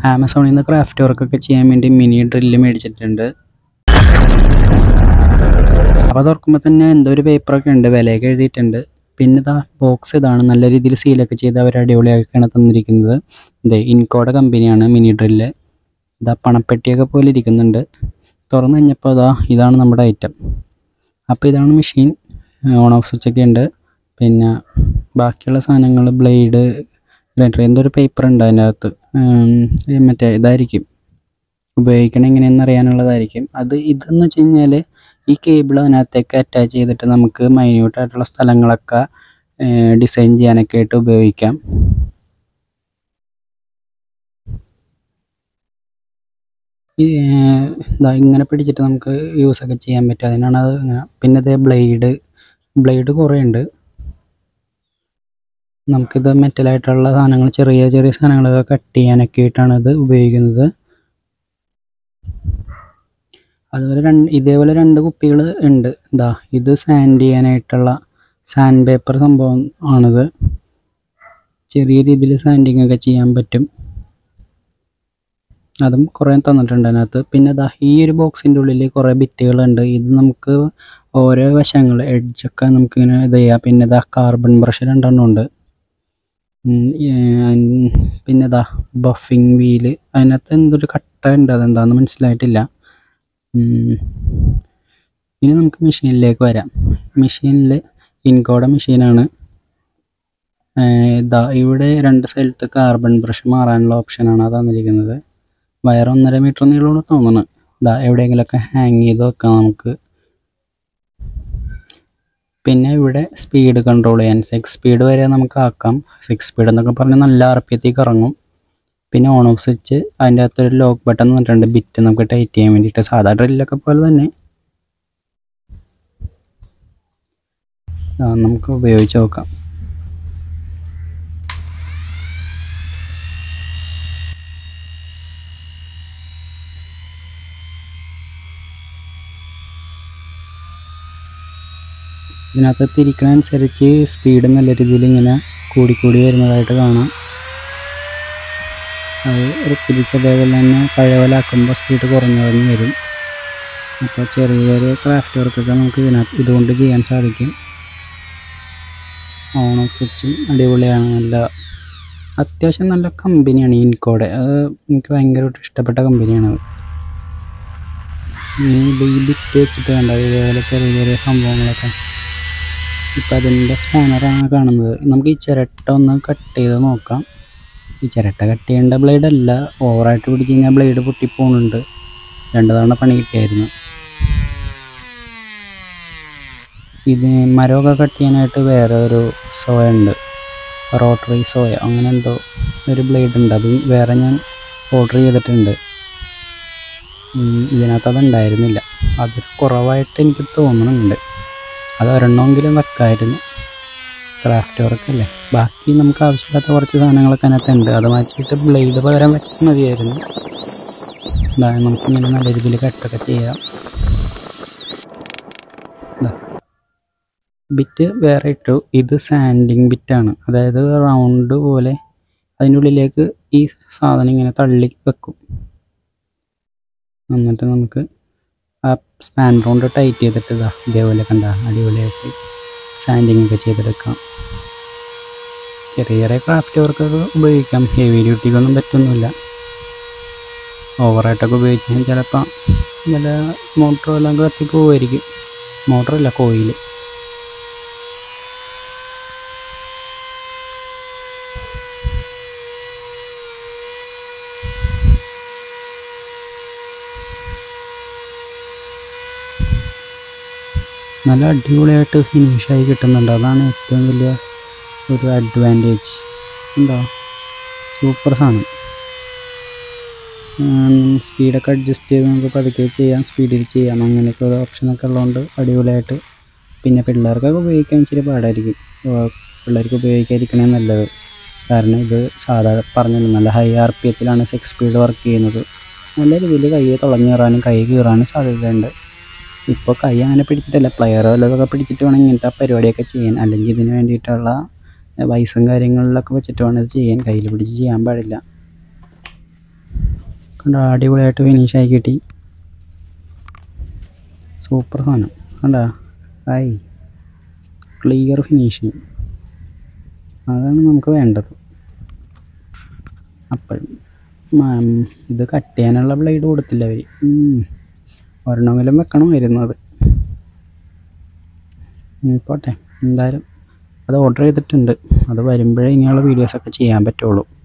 ആമസോണിൽ നിന്ന് ക്രാഫ്റ്റ് വർക്കൊക്കെ ചെയ്യാൻ വേണ്ടി മിനി ഡ്രില്ല് മേടിച്ചിട്ടുണ്ട് അപ്പോൾ തുറക്കുമ്പോൾ തന്നെ എന്തോ ഒരു പേപ്പറൊക്കെ ഉണ്ട് വിലയൊക്കെ എഴുതിയിട്ടുണ്ട് പിന്നെ ഇതാ ബോക്സ് ഇതാണ് നല്ല രീതിയിൽ സീലൊക്കെ ചെയ്ത് അവർ അടിപൊളിയാക്കിയാണ് തന്നിരിക്കുന്നത് ഇത് ഇൻകോടെ കമ്പനിയാണ് മിനി ഡ്രില്ല് ഇതാ പണപ്പെട്ടിയൊക്കെ പോലെ ഇരിക്കുന്നുണ്ട് തുറന്നു കഴിഞ്ഞപ്പോൾ ഇതാ ഇതാണ് നമ്മുടെ ഐറ്റം അപ്പോൾ ഇതാണ് മെഷീൻ ഓൺ ഓഫ് സ്വിച്ച് ഒക്കെ ഉണ്ട് പിന്നെ ബാക്കിയുള്ള സാധനങ്ങൾ ബ്ലേഡ് ലെറ്റർ എന്തൊരു പേപ്പർ ഉണ്ട് അതിൻ്റെ അകത്ത് ഉം, മറ്റേ ഇതായിരിക്കും ഉപയോഗിക്കണം എങ്ങനെയെന്ന് അറിയാനുള്ളതായിരിക്കും അത് ഇതെന്ന് വെച്ച് കഴിഞ്ഞാൽ ഈ കേബിൾ അതിനകത്തേക്ക് അറ്റാച്ച് ചെയ്തിട്ട് നമുക്ക് മൈന്യൂട്ടായിട്ടുള്ള സ്ഥലങ്ങളൊക്കെ ഡിസൈൻ ചെയ്യാനൊക്കെ ആയിട്ട് ഉപയോഗിക്കാം ഈ ഏർ, ദാ ഇങ്ങനെ പിടിച്ചിട്ട് നമുക്ക് യൂസ് ഒക്കെ ചെയ്യാൻ പറ്റും അതിനാണ് അത് ഇങ്ങനെ പിന്നെ ഇതേ ബ്ലേഡ് ബ്ലേഡ് കുറേ ഉണ്ട് നമുക്കിത് മെറ്റലായിട്ടുള്ള സാധനങ്ങൾ ചെറിയ ചെറിയ സാധനങ്ങളൊക്കെ കട്ട് ചെയ്യാനൊക്കെ ആയിട്ടാണ് ഇത് ഉപയോഗിക്കുന്നത് അതുപോലെ രണ്ട് ഇതേപോലെ രണ്ട് കുപ്പികൾ ഉണ്ട് ഇതാ ഇത് സാൻഡ് ചെയ്യാനായിട്ടുള്ള സാൻഡ് പേപ്പർ സംഭവം ആണിത് ചെറിയ രീതിയിൽ സാൻഡിങ് ഒക്കെ ചെയ്യാൻ പറ്റും അതും കുറേ തന്നിട്ടുണ്ട് അതിനകത്ത് പിന്നെ ദാ ഈ ഒരു ബോക്സിൻ്റെ ഉള്ളിൽ കുറേ ബിറ്റുകളുണ്ട് ഇത് നമുക്ക് ഓരോ വശങ്ങൾ എഡ്ജൊക്കെ നമുക്കിങ്ങനെ ഇത് ചെയ്യാം പിന്നെ ഇതാ കാർബൺ ബ്രഷ് രണ്ടെണ്ണം ഉണ്ട് ഉം, ഏർ, പിന്നെ ഇതാ ബഫിങ് വീല് അതിനകത്ത് എന്തൊരു കട്ട ഉണ്ട് അതെന്താണെന്ന് മനസ്സിലായിട്ടില്ല ഉം. ഇനി നമുക്ക് മെഷീനിലേക്ക് വരാം മെഷീനിൽ ഇൻകോടെ മെഷീനാണ് ഇതാ ഇവിടെ രണ്ട് സ്ഥലത്ത് കാർബൺ ബ്രഷ് മാറാനുള്ള ഓപ്ഷനാണ് അത് തന്നിരിക്കുന്നത് വയർ ഒന്നര മീറ്റർ നീളമാണ് തോന്നുന്നു ഇതാ എവിടെയെങ്കിലുമൊക്കെ ഹാങ് ചെയ്ത് വെക്കാം നമുക്ക് പിന്നെ ഇവിടെ സ്പീഡ് കൺട്രോൾ ചെയ്യാൻ സിക്സ് സ്പീഡ് വരെ നമുക്ക് ആക്കാം സിക്സ് സ്പീഡ് എന്നൊക്കെ പറഞ്ഞാൽ നല്ല ആർ പി എത്തേക്ക് ഇറങ്ങും പിന്നെ ഓൺ ഓഫ് സ്വിച്ച് അതിൻ്റെ അകത്തൊരു ലോക്ക് ബട്ടൺ വന്നിട്ടുണ്ട് ബിറ്റ് നമുക്ക് ടൈറ്റ് ചെയ്യാൻ വേണ്ടിയിട്ട് സാധാ ഡ്രില്ലൊക്കെ പോലെ തന്നെ ആ, നമുക്ക് ഉപയോഗിച്ച് നോക്കാം ഇതിനകത്ത് തിരിക്കണനുസരിച്ച് സ്പീഡ് നല്ല രീതിയിൽ ഇങ്ങനെ കൂടിക്കൂടി വരുന്നതായിട്ട് കാണാം അത് റിപ്പിരിച്ച് അതേപോലെ തന്നെ പഴയ പോലെ ആക്കുമ്പോൾ സ്പീഡ് കുറഞ്ഞു കുറഞ്ഞ് വരും അപ്പോൾ ചെറിയ ചെറിയ ക്രാഫ്റ്റ് വർക്കൊക്കെ നമുക്ക് ഇതിനകത്ത് ഇതുകൊണ്ട് ചെയ്യാൻ സാധിക്കും ഓൺ ഓഫ് സ്വിച്ചും അടിപൊളിയാണ് നല്ല അത്യാവശ്യം നല്ല കമ്പനിയാണ് ഇൻകോടെ അത് എനിക്ക് ഭയങ്കരമായിട്ട് ഇഷ്ടപ്പെട്ട കമ്പനിയാണത് ഈ ബിറ്റ് വെച്ചിട്ട് വേണ്ട ഇതേപോലെ ചെറിയ ചെറിയ സംഭവങ്ങളൊക്കെ ഇപ്പം അതിൻ്റെ സ്പാനറാണ് കാണുന്നത് നമുക്ക് ഈ ചിരട്ട ഒന്ന് കട്ട് ചെയ്ത് നോക്കാം ഈ ചിരട്ട കട്ട് ചെയ്യേണ്ട ബ്ലേഡ് അല്ല ഓവറായിട്ട് പിടിച്ച് കഴിഞ്ഞാൽ ബ്ലേഡ് പൊട്ടിപ്പോകുന്നുണ്ട് രണ്ട് തവണ പണി കിട്ടിയായിരുന്നു ഇത് മരമൊക്കെ കട്ട് ചെയ്യാനായിട്ട് വേറെ ഒരു സോയ ഉണ്ട് റോട്ടറി സോയ അങ്ങനെ എന്തോ ഒരു ബ്ലേഡ് ഉണ്ട് അത് വേറെ ഞാൻ ഓർഡർ ചെയ്തിട്ടുണ്ട് ഉം, ഇതിനകത്ത് അത് ഉണ്ടായിരുന്നില്ല അത് കുറവായിട്ട് എനിക്ക് തോന്നുന്നുണ്ട് അത് ഒരെണ്ണമെങ്കിലും വെക്കായിരുന്നു ക്രാഫ്റ്റ് വർക്കല്ലേ ബാക്കി നമുക്ക് ആവശ്യമില്ലാത്ത കുറച്ച് സാധനങ്ങളൊക്കെ അതിനകത്ത് ഉണ്ട് അത് മാറ്റിയിട്ട് ബ്ലേഡ് പകരം വെച്ചാൽ മതിയായിരുന്നു ഇതാ നമുക്കിങ്ങനെ നല്ല രീതിയിൽ കട്ടൊക്കെ ചെയ്യാം ദാ. ബിറ്റ് വേറെ ഇട്ടു ഇത് സാൻഡിങ് ബിറ്റാണ് അതായത് റൗണ്ട് പോലെ അതിൻ്റെ ഉള്ളിലേക്ക് ഈ സാധനം ഇങ്ങനെ തള്ളി വെക്കും എന്നിട്ട് നമുക്ക് ആ സ്പാൻ കൊണ്ട് ടൈറ്റ് ചെയ്തിട്ട് ഇതാ ഇതേപോലെ കണ്ട അടിപൊളിയായിട്ട് സാൻഡിങ് ഒക്കെ ചെയ്തെടുക്കാം ചെറിയ ചെറിയ ക്രാഫ്റ്റ് വർക്കൊക്കെ ഉപയോഗിക്കാം ഹെവി ഡ്യൂട്ടിക്കൊന്നും പറ്റൊന്നുമില്ല ഓവറായിട്ടൊക്കെ ഉപയോഗിച്ച് കഴിഞ്ഞാൽ ചിലപ്പോൾ വല്ല മോട്ടറോ എല്ലാം കത്തി പോവുമായിരിക്കും മോട്ടറല്ല കോയിൽ നല്ല അടിപൊളിയായിട്ട് ഫിനിഷായി കിട്ടുന്നുണ്ട് അതാണ് ഏറ്റവും വലിയ ഒരു അഡ്വാൻറ്റേജ് എന്താ സൂപ്പർ സാധനം സ്പീഡൊക്കെ അഡ്ജസ്റ്റ് ചെയ്ത് നമുക്ക് പതുക്കെ ചെയ്യാം സ്പീഡിൽ ചെയ്യാം അങ്ങനെയൊക്കെ ഒരു ഓപ്ഷനൊക്കെ ഉള്ളതുകൊണ്ട് അടിപൊളിയായിട്ട് പിന്നെ പിള്ളേർക്കൊക്കെ ഉപയോഗിക്കാൻ ഇച്ചിരി പാടായിരിക്കും ഏർ പിള്ളേർക്ക് ഉപയോഗിക്കാതിരിക്കണേ നല്ലത് കാരണം ഇത് സാധാ പറഞ്ഞല്ലോ നല്ല ഹൈ ആർ പി എത്തിലാണ് സിക്സ് സ്പീഡ് വർക്ക് ചെയ്യുന്നത് നല്ല രീതിയിൽ കൈ തുളഞ്ഞു കയറാനും കൈ കീറാനും സാധ്യതയുണ്ട് ഇപ്പോൾ കൈ അങ്ങനെ പിടിച്ചിട്ടല്ല പ്ലെയർ വല്ലതൊക്കെ പിടിച്ചിട്ട് വേണം ഇങ്ങനത്തെ പരിപാടിയൊക്കെ ചെയ്യാൻ അല്ലെങ്കിൽ ഇതിന് വേണ്ടിയിട്ടുള്ള വയസ്സും കാര്യങ്ങളിലൊക്കെ വെച്ചിട്ട് വേണം ഇത് ചെയ്യാൻ കയ്യിൽ പിടിച്ച് ചെയ്യാൻ പാടില്ല കണ്ടോ അടിപൊളിയായിട്ട് ഫിനിഷ് ആയി കിട്ടി സൂപ്പർ സാധനം കണ്ടാ ആയി ക്ലിയർ ഫിനിഷിങ് അതാണ് നമുക്ക് വേണ്ടത് അപ്പോഴും ഇത് കട്ട് ചെയ്യാനുള്ള ബ്ലേഡ് കൊടുത്തില്ല അവർ ഒരെണ്ണമെങ്കിലും വെക്കണമായിരുന്നു അത് ഉം, പോട്ടെ എന്തായാലും അത് ഓർഡർ ചെയ്തിട്ടുണ്ട് അത് വരുമ്പോഴേ ഇനിയുള്ള വീഡിയോസൊക്കെ ചെയ്യാൻ പറ്റുള്ളൂ